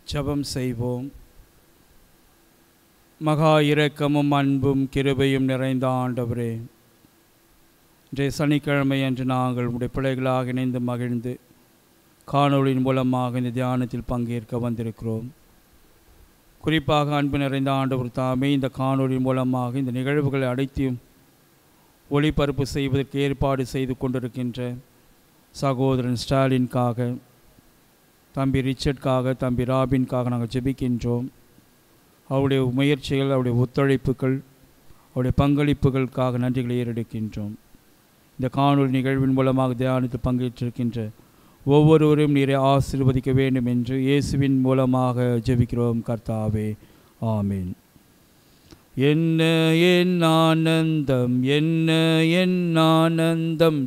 ஜெபம் செய்வோம் மகா இரக்கமும் அன்பும் கிருபையும் நிறைந்த ஆண்டவரே இன்றைய சனிக்கிழமை அன்று நாங்கள் உடைய பிள்ளைகளாக இணைந்து மகிழ்ந்து காணொளியின் மூலமாக இந்த தியானத்தில் பங்கேற்க வந்திருக்கிறோம் குறிப்பாக அன்பு நிறைந்த ஆண்டவர் தாமே இந்த காணொளியின் மூலமாக இந்த நிகழ்வுகளை அனைத்தையும் ஒளிபரப்பு செய்வதற்கு ஏற்பாடு செய்து கொண்டிருக்கின்ற சகோதரன் ஸ்டாலின்காக தம்பி ரிச்சர்ட்காக தம்பி ராபின்காக நாங்கள் ஜெபிக்கின்றோம் அவருடைய முயற்சிகள் அவருடைய ஒத்துழைப்புகள் அவருடைய பங்களிப்புகளுக்காக நன்றிகளை ஏறெடுக்கின்றோம் இந்த காணொலி நிகழ்வின் மூலமாக தியானத்தில் பங்கேற்றிருக்கின்ற ஒவ்வொருவரையும் நீரை ஆசீர்வதிக்க வேண்டும் என்று இயேசுவின் மூலமாக ஜெபிக்கிறோம் கர்த்தாவே ஆமீன் என்ன என் ஆனந்தம் என்ன என் ஆனந்தம்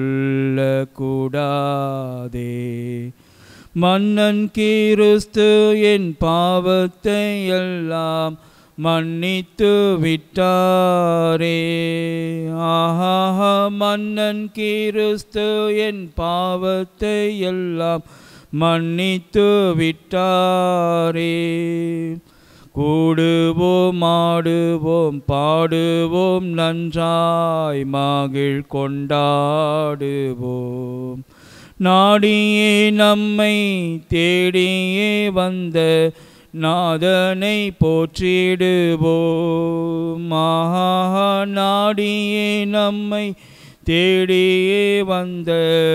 சொல்லக்கூடாதே மன்னன் கிறிஸ்து என் பாவத்தை எல்லாம் மன்னித்து விட்டாரே ஆஹா மன்னன் கிறிஸ்து என் பாவத்தை எல்லாம் மன்னித்து விட்டாரே கூடுவோம் ஆடுவோம் பாடுவோம் நன்றாய் மகிழ் கொண்டாடுவோம் நாடியே நம்மை தேடியே வந்த நாதனை போற்றிடுவோம் ஆஹா நாடியே நம்மை தேடியே வந்த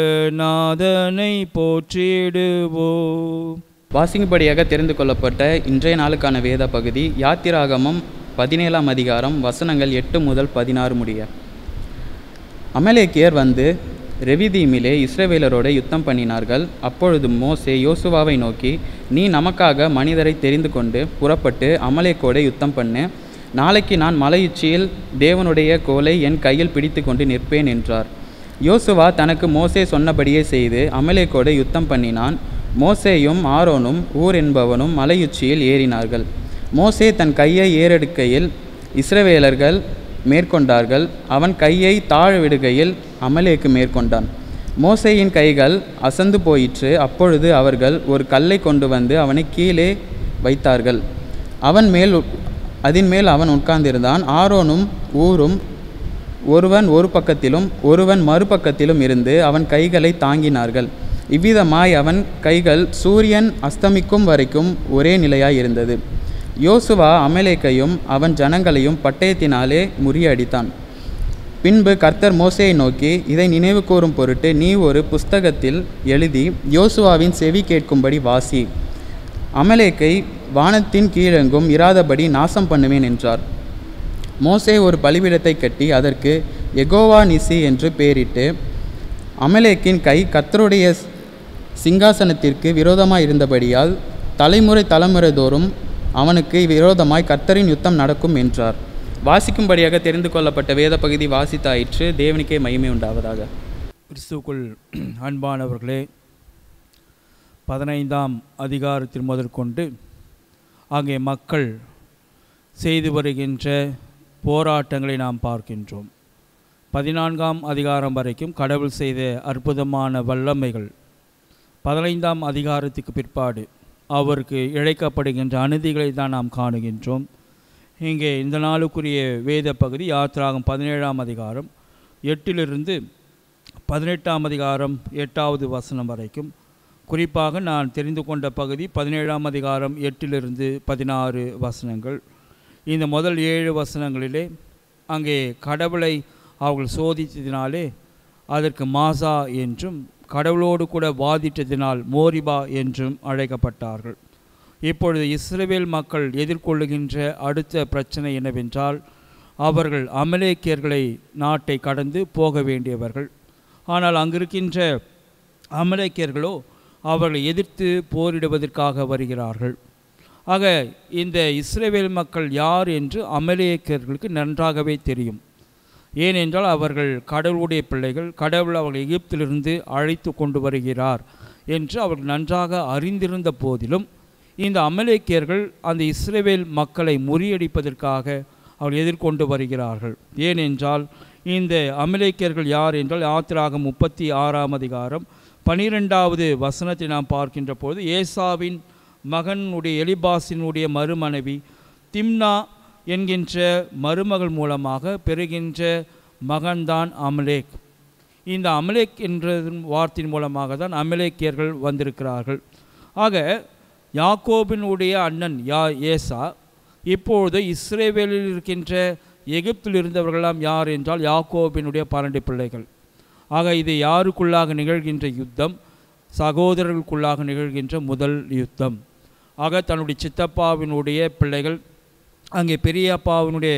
நாதனை போற்றிடுவோம் வாசிக்கும்படியாக தெரிந்து கொள்ளப்பட்ட இன்றைய நாளுக்கான வேத பகுதி யாத்திராகமம் பதினேழாம் அதிகாரம் வசனங்கள் எட்டு முதல் பதினாறு முடிய அமலேக்கியர் வந்து ரெவிதீமிலே இஸ்ரவேலரோட யுத்தம் பண்ணினார்கள் அப்பொழுது மோசே யோசுவாவை நோக்கி நீ நமக்காக மனிதரை தெரிந்து கொண்டு புறப்பட்டு அமலேக்கோட யுத்தம் பண்ணு நாளைக்கு நான் மலையுச்சியில் தேவனுடைய கோலை என் கையில் பிடித்து கொண்டு நிற்பேன் என்றார் யோசுவா தனக்கு மோசே சொன்னபடியே செய்து அமலேக்கோட யுத்தம் பண்ணினான் மோசேயும் ஆரோனும் ஊர் என்பவனும் மலையுச்சியில் ஏறினார்கள் மோசே தன் கையை ஏறெடுக்கையில் இஸ்ரவேலர்கள் மேற்கொண்டார்கள் அவன் கையை தாழ விடுகையில் அமலேக்கு மேற்கொண்டான் மோசேயின் கைகள் அசந்து போயிற்று அப்பொழுது அவர்கள் ஒரு கல்லை கொண்டு வந்து அவனை கீழே வைத்தார்கள் அவன் மேல் அதின் மேல் அவன் உட்கார்ந்திருந்தான் ஆரோனும் ஊரும் ஒருவன் ஒரு பக்கத்திலும் ஒருவன் மறுபக்கத்திலும் இருந்து அவன் கைகளை தாங்கினார்கள் இவ்விதமாய் அவன் கைகள் சூரியன் அஸ்தமிக்கும் வரைக்கும் ஒரே நிலையாய் இருந்தது யோசுவா அமலேக்கையும் அவன் ஜனங்களையும் பட்டயத்தினாலே முறியடித்தான் பின்பு கர்த்தர் மோசேயை நோக்கி இதை நினைவு கூறும் பொருட்டு நீ ஒரு புஸ்தகத்தில் எழுதி யோசுவாவின் செவி கேட்கும்படி வாசி அமலேக்கை வானத்தின் கீழெங்கும் இராதபடி நாசம் பண்ணுவேன் என்றார் மோசே ஒரு பலிபீடத்தை கட்டி அதற்கு எகோவா நிசி என்று பெயரிட்டு அமலேக்கின் கை கர்த்தருடைய சிங்காசனத்திற்கு விரோதமாய் இருந்தபடியால் தலைமுறை தலைமுறை தோறும் அவனுக்கு விரோதமாய் கர்த்தரின் யுத்தம் நடக்கும் என்றார் வாசிக்கும்படியாக தெரிந்து கொள்ளப்பட்ட வேத பகுதி வாசித்தாயிற்று தேவனுக்கே மகிமை உண்டாவதாக கிறிஸ்துக்குள் அன்பானவர்களே பதினைந்தாம் அதிகாரத்தில் முதற்கொண்டு அங்கே மக்கள் செய்து வருகின்ற போராட்டங்களை நாம் பார்க்கின்றோம் பதினான்காம் அதிகாரம் வரைக்கும் கடவுள் செய்த அற்புதமான வல்லமைகள் பதினைந்தாம் அதிகாரத்துக்கு பிற்பாடு அவருக்கு இழைக்கப்படுகின்ற அநீதிகளை தான் நாம் காணுகின்றோம் இங்கே இந்த நாளுக்குரிய வேத பகுதி யாத்திராகம் பதினேழாம் அதிகாரம் எட்டிலிருந்து பதினெட்டாம் அதிகாரம் எட்டாவது வசனம் வரைக்கும் குறிப்பாக நான் தெரிந்து கொண்ட பகுதி பதினேழாம் அதிகாரம் எட்டிலிருந்து பதினாறு வசனங்கள் இந்த முதல் ஏழு வசனங்களிலே அங்கே கடவுளை அவர்கள் சோதித்ததினாலே அதற்கு மாசா என்றும் கடவுளோடு கூட வாதிட்டதினால் மோரிபா என்றும் அழைக்கப்பட்டார்கள் இப்பொழுது இஸ்ரேல் மக்கள் எதிர்கொள்ளுகின்ற அடுத்த பிரச்சனை என்னவென்றால் அவர்கள் அமலேக்கியர்களை நாட்டை கடந்து போக வேண்டியவர்கள் ஆனால் அங்கிருக்கின்ற அமலேக்கியர்களோ அவர்களை எதிர்த்து போரிடுவதற்காக வருகிறார்கள் ஆக இந்த இஸ்ரேவேல் மக்கள் யார் என்று அமலேக்கியர்களுக்கு நன்றாகவே தெரியும் ஏனென்றால் அவர்கள் கடவுளுடைய பிள்ளைகள் கடவுள் அவர்கள் எகிப்திலிருந்து அழைத்து கொண்டு வருகிறார் என்று அவர்கள் நன்றாக அறிந்திருந்த போதிலும் இந்த அமலேக்கியர்கள் அந்த இஸ்ரேவேல் மக்களை முறியடிப்பதற்காக அவர்கள் எதிர்கொண்டு வருகிறார்கள் ஏனென்றால் இந்த அமலேக்கியர்கள் யார் என்றால் யாத்திராகம் முப்பத்தி ஆறாம் அதிகாரம் பனிரெண்டாவது வசனத்தை நாம் பார்க்கின்ற போது ஏசாவின் மகனுடைய எலிபாசினுடைய மறுமனைவி திம்னா என்கின்ற மருமகள் மூலமாக பெறுகின்ற மகன்தான் அமலேக் இந்த அமலேக் என்ற வார்த்தையின் மூலமாக தான் அமலேக்கியர்கள் வந்திருக்கிறார்கள் ஆக யாக்கோபினுடைய அண்ணன் யா ஏசா இப்பொழுது இஸ்ரேவேலில் இருக்கின்ற எகிப்தில் இருந்தவர்களெல்லாம் யார் என்றால் யாக்கோபினுடைய பன்னெண்டு பிள்ளைகள் ஆக இது யாருக்குள்ளாக நிகழ்கின்ற யுத்தம் சகோதரர்களுக்குள்ளாக நிகழ்கின்ற முதல் யுத்தம் ஆக தன்னுடைய சித்தப்பாவினுடைய பிள்ளைகள் அங்கே பெரியப்பாவினுடைய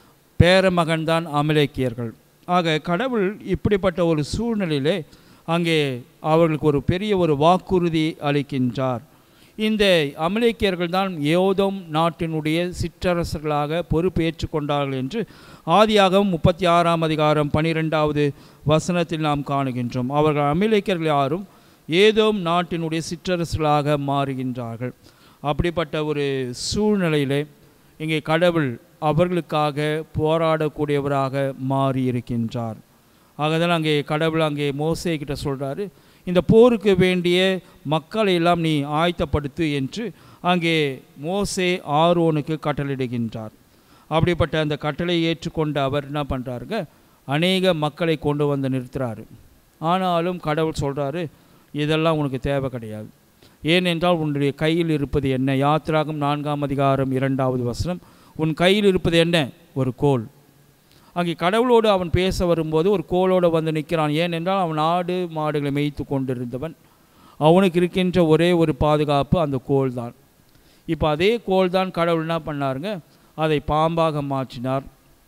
பேரமகன்தான் அமலேக்கியர்கள் ஆக கடவுள் இப்படிப்பட்ட ஒரு சூழ்நிலையிலே அங்கே அவர்களுக்கு ஒரு பெரிய ஒரு வாக்குறுதி அளிக்கின்றார் இந்த அமலேக்கியர்கள் தான் யோதோம் நாட்டினுடைய சிற்றரசர்களாக பொறுப்பேற்று கொண்டார்கள் என்று ஆதியாகவும் முப்பத்தி ஆறாம் அதிகாரம் பனிரெண்டாவது வசனத்தில் நாம் காணுகின்றோம் அவர்கள் அமலேக்கியர்கள் யாரும் ஏதோம் நாட்டினுடைய சிற்றரசர்களாக மாறுகின்றார்கள் அப்படிப்பட்ட ஒரு சூழ்நிலையிலே இங்கே கடவுள் அவர்களுக்காக போராடக்கூடியவராக மாறியிருக்கின்றார் ஆகதான் அங்கே கடவுள் அங்கே மோசே கிட்ட சொல்கிறாரு இந்த போருக்கு வேண்டிய மக்களை எல்லாம் நீ ஆயத்தப்படுத்து என்று அங்கே மோசே ஆரோனுக்கு கட்டளையிடுகின்றார் அப்படிப்பட்ட அந்த கட்டளை ஏற்றுக்கொண்ட அவர் என்ன பண்ணுறாருங்க அநேக மக்களை கொண்டு வந்து நிறுத்துறாரு ஆனாலும் கடவுள் சொல்கிறாரு இதெல்லாம் உனக்கு தேவை கிடையாது ஏனென்றால் உன்னுடைய கையில் இருப்பது என்ன யாத்திராகம் நான்காம் அதிகாரம் இரண்டாவது வசனம் உன் கையில் இருப்பது என்ன ஒரு கோல் அங்கே கடவுளோடு அவன் பேச வரும்போது ஒரு கோலோடு வந்து நிற்கிறான் ஏனென்றால் அவன் ஆடு மாடுகளை மேய்த்து கொண்டிருந்தவன் அவனுக்கு இருக்கின்ற ஒரே ஒரு பாதுகாப்பு அந்த கோல் தான் இப்போ அதே கோல் தான் கடவுள் என்ன பண்ணாருங்க அதை பாம்பாக மாற்றினார்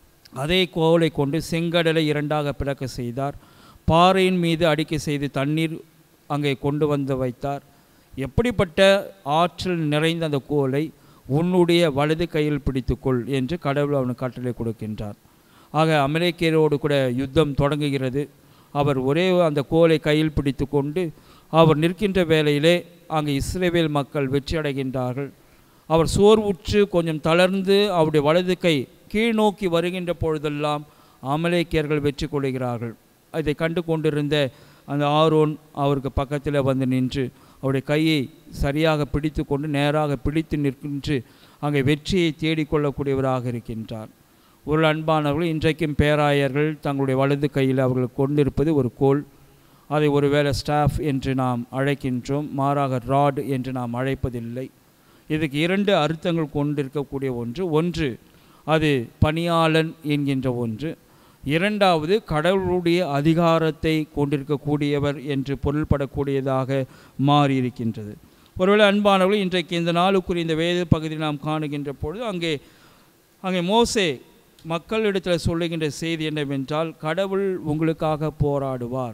அதே கோலை கொண்டு செங்கடலை இரண்டாக பிளக்க செய்தார் பாறையின் மீது அடிக்க செய்து தண்ணீர் அங்கே கொண்டு வந்து வைத்தார் எப்படிப்பட்ட ஆற்றல் நிறைந்த அந்த கோலை உன்னுடைய வலது கையில் பிடித்துக்கொள் என்று கடவுள் அவனுக்கு கட்டளை கொடுக்கின்றார் ஆக அமெரிக்கரோடு கூட யுத்தம் தொடங்குகிறது அவர் ஒரே அந்த கோலை கையில் பிடித்து கொண்டு அவர் நிற்கின்ற வேளையிலே அங்கே இஸ்ரேவேல் மக்கள் வெற்றி அடைகின்றார்கள் அவர் சோர்வுற்று கொஞ்சம் தளர்ந்து அவருடைய வலது கை கீழ் நோக்கி வருகின்ற பொழுதெல்லாம் அமலேக்கியர்கள் வெற்றி கொள்கிறார்கள் அதை கண்டு கொண்டிருந்த அந்த ஆரோன் அவருக்கு பக்கத்தில் வந்து நின்று அவருடைய கையை சரியாக பிடித்து கொண்டு நேராக பிடித்து நிற்கின்று அங்கே வெற்றியை தேடிக்கொள்ளக்கூடியவராக இருக்கின்றார் ஒரு அன்பானவர்கள் இன்றைக்கும் பேராயர்கள் தங்களுடைய வலது கையில் அவர்கள் கொண்டிருப்பது ஒரு கோல் அதை ஒருவேளை ஸ்டாஃப் என்று நாம் அழைக்கின்றோம் மாறாக ராட் என்று நாம் அழைப்பதில்லை இதுக்கு இரண்டு அர்த்தங்கள் கொண்டிருக்கக்கூடிய ஒன்று ஒன்று அது பணியாளன் என்கின்ற ஒன்று இரண்டாவது கடவுளுடைய அதிகாரத்தை கொண்டிருக்கக்கூடியவர் என்று பொருள்படக்கூடியதாக மாறியிருக்கின்றது ஒருவேளை அன்பானவர்கள் இன்றைக்கு இந்த நாளுக்குரிய இந்த வேத பகுதியில் நாம் காணுகின்ற பொழுது அங்கே அங்கே மோசே மக்களிடத்தில் சொல்லுகின்ற செய்தி என்னவென்றால் கடவுள் உங்களுக்காக போராடுவார்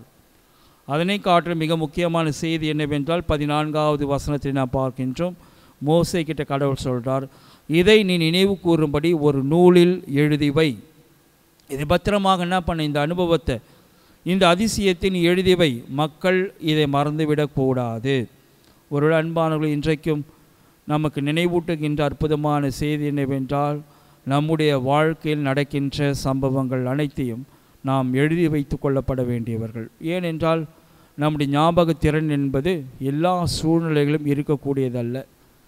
அதனை காட்டிலும் மிக முக்கியமான செய்தி என்னவென்றால் பதினான்காவது வசனத்தை நாம் பார்க்கின்றோம் மோசே கிட்ட கடவுள் சொல்கிறார் இதை நீ நினைவு கூறும்படி ஒரு நூலில் எழுதி வை இது பத்திரமாக என்ன பண்ண இந்த அனுபவத்தை இந்த அதிசயத்தை நீ எழுதி வை மக்கள் இதை மறந்துவிடக்கூடாது ஒரு அன்பானவர்கள் இன்றைக்கும் நமக்கு நினைவூட்டுகின்ற அற்புதமான செய்தி என்னவென்றால் நம்முடைய வாழ்க்கையில் நடக்கின்ற சம்பவங்கள் அனைத்தையும் நாம் எழுதி வைத்து கொள்ளப்பட வேண்டியவர்கள் ஏனென்றால் நம்முடைய ஞாபக திறன் என்பது எல்லா சூழ்நிலைகளும் இருக்கக்கூடியதல்ல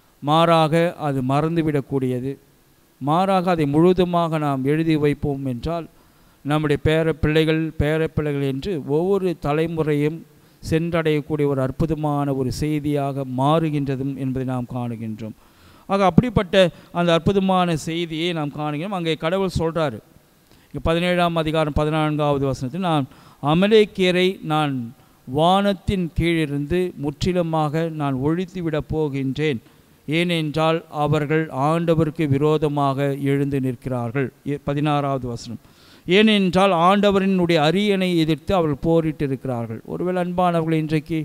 மாறாக அது மறந்துவிடக்கூடியது மாறாக அதை முழுதுமாக நாம் எழுதி வைப்போம் என்றால் நம்முடைய பேர பிள்ளைகள் பேர பிள்ளைகள் என்று ஒவ்வொரு தலைமுறையும் சென்றடையக்கூடிய ஒரு அற்புதமான ஒரு செய்தியாக மாறுகின்றதும் என்பதை நாம் காணுகின்றோம் ஆக அப்படிப்பட்ட அந்த அற்புதமான செய்தியை நாம் காணுகிறோம் அங்கே கடவுள் சொல்கிறாரு இங்கே பதினேழாம் அதிகாரம் பதினான்காவது வசனத்தில் நான் அமலேக்கியரை நான் வானத்தின் கீழிருந்து முற்றிலுமாக நான் ஒழித்து விடப் போகின்றேன் ஏனென்றால் அவர்கள் ஆண்டவருக்கு விரோதமாக எழுந்து நிற்கிறார்கள் எ- பதினாறாவது வசனம் ஏனென்றால் ஆண்டவரினுடைய அரியணை எதிர்த்து அவர்கள் போரிட்டு இருக்கிறார்கள் ஒருவேளை அன்பானவர்கள் இன்றைக்கு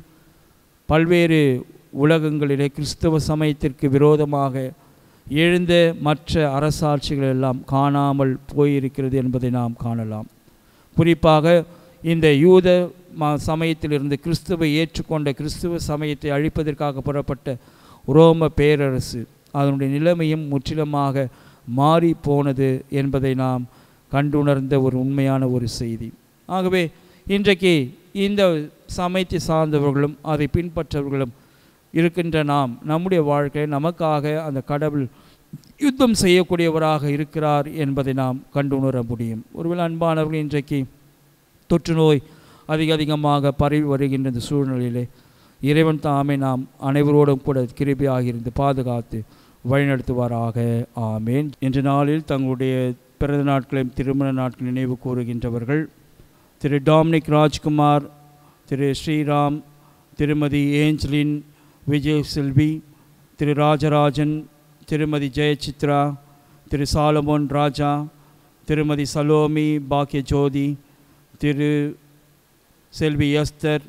பல்வேறு உலகங்களிலே கிறிஸ்தவ சமயத்திற்கு விரோதமாக எழுந்த மற்ற அரசாட்சிகள் எல்லாம் காணாமல் போயிருக்கிறது என்பதை நாம் காணலாம் குறிப்பாக இந்த யூத ம சமயத்திலிருந்து கிறிஸ்துவை ஏற்றுக்கொண்ட கிறிஸ்துவ சமயத்தை அழிப்பதற்காக புறப்பட்ட ரோம பேரரசு அதனுடைய நிலைமையும் முற்றிலுமாக மாறி போனது என்பதை நாம் கண்டுணர்ந்த ஒரு உண்மையான ஒரு செய்தி ஆகவே இன்றைக்கு இந்த சமயத்தை சார்ந்தவர்களும் அதை பின்பற்றவர்களும் இருக்கின்ற நாம் நம்முடைய வாழ்க்கை நமக்காக அந்த கடவுள் யுத்தம் செய்யக்கூடியவராக இருக்கிறார் என்பதை நாம் கண்டு உணர முடியும் ஒருவேளை அன்பானவர்கள் இன்றைக்கு தொற்று நோய் அதிக அதிகமாக பரவி வருகின்ற இந்த சூழ்நிலையிலே இறைவன் தாமே நாம் அனைவரோடும் கூட கிருபியாக இருந்து பாதுகாத்து வழிநடத்துவாராக ஆமேன் இன்ற நாளில் தங்களுடைய பிறந்த நாட்களையும் திருமண நாட்கள் நினைவு கூறுகின்றவர்கள் திரு டாமினிக் ராஜ்குமார் திரு ஸ்ரீராம் திருமதி ஏஞ்சலின் விஜய் செல்வி திரு ராஜராஜன் திருமதி ஜெயசித்ரா திரு சாலமோன் ராஜா திருமதி சலோமி பாக்கிய Jothi Thiru Selvi Esther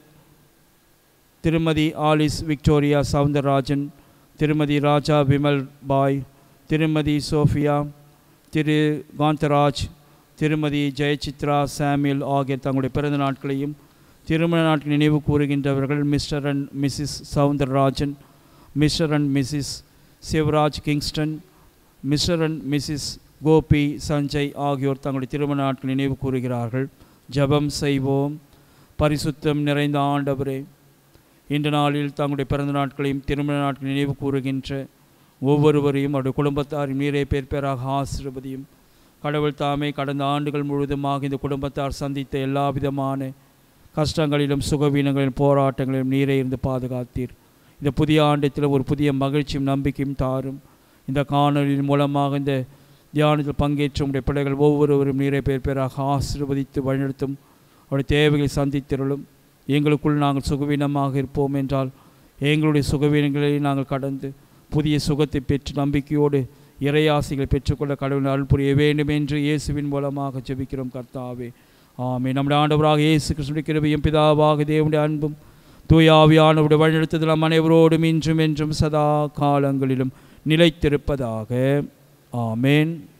Thirumathi Alice Victoria Soundararajan Thirumathi Raja Vimal பாய் திருமதி சோஃபியா திரு காந்தராஜ் திருமதி ஜெயசித்ரா சாமியல் ஆகிய தங்களுடைய பிறந்த நாட்களையும் திருமண நாட்கள் நினைவு கூறுகின்றவர்கள் mister and Mrs Soundararajan mister and Mrs Sivaraj Kingston mister and Mrs Gopi Sanjay ஆகியோர் தங்களுடைய திருமண நாட்கள் நினைவு கூறுகிறார்கள் ஜெபம் செய்வோம் பரிசுத்தம் நிறைந்த ஆண்டவரே இந்த நாளில் தங்களுடைய பிறந்த நாட்களையும் திருமண நாட்கள் நினைவு கூறுகின்ற ஒவ்வொருவரையும் அவருடைய குடும்பத்தாரின் நீரே பேர் பேராக ஆசிர்வதியும் கடவுள் தாமே கடந்த ஆண்டுகள் முழுவதுமாக இந்த குடும்பத்தார் சந்தித்த எல்லா விதமான கஷ்டங்களிலும் சுகவீனங்களிலும் போராட்டங்களிலும் நீரே இருந்து பாதுகாத்தீர் இந்த புதிய ஆண்டத்தில் ஒரு புதிய மகிழ்ச்சியும் நம்பிக்கையும் தாரும் இந்த காணொலியின் மூலமாக இந்த தியானத்தில் பங்கேற்ற உடைய பிள்ளைகள் ஒவ்வொருவரும் நீரை பேர் பேராக ஆசீர்வதித்து வழிநடத்தும் அவருடைய தேவைகளை சந்தித்திருளும் எங்களுக்குள் நாங்கள் சுகவீனமாக இருப்போம் என்றால் எங்களுடைய சுகவீனங்களை நாங்கள் கடந்து புதிய சுகத்தை பெற்று நம்பிக்கையோடு இறையாசிகளை பெற்றுக்கொள்ள கடவுள் அருள் புரிய வேண்டும் என்று இயேசுவின் மூலமாக ஜெபிக்கிறோம் கர்த்தாவே ஆமே நம்முடைய ஆண்டவராக இயேசு கிறிஸ்துவின் கிருபையும் பிதாவாக தேவனுடைய அன்பும் தூயாவியானவருடைய வழிநடத்துதல் நம் அனைவரோடும் இன்றும் என்றும் சதா காலங்களிலும் நிலைத்திருப்பதாக ஆமேன்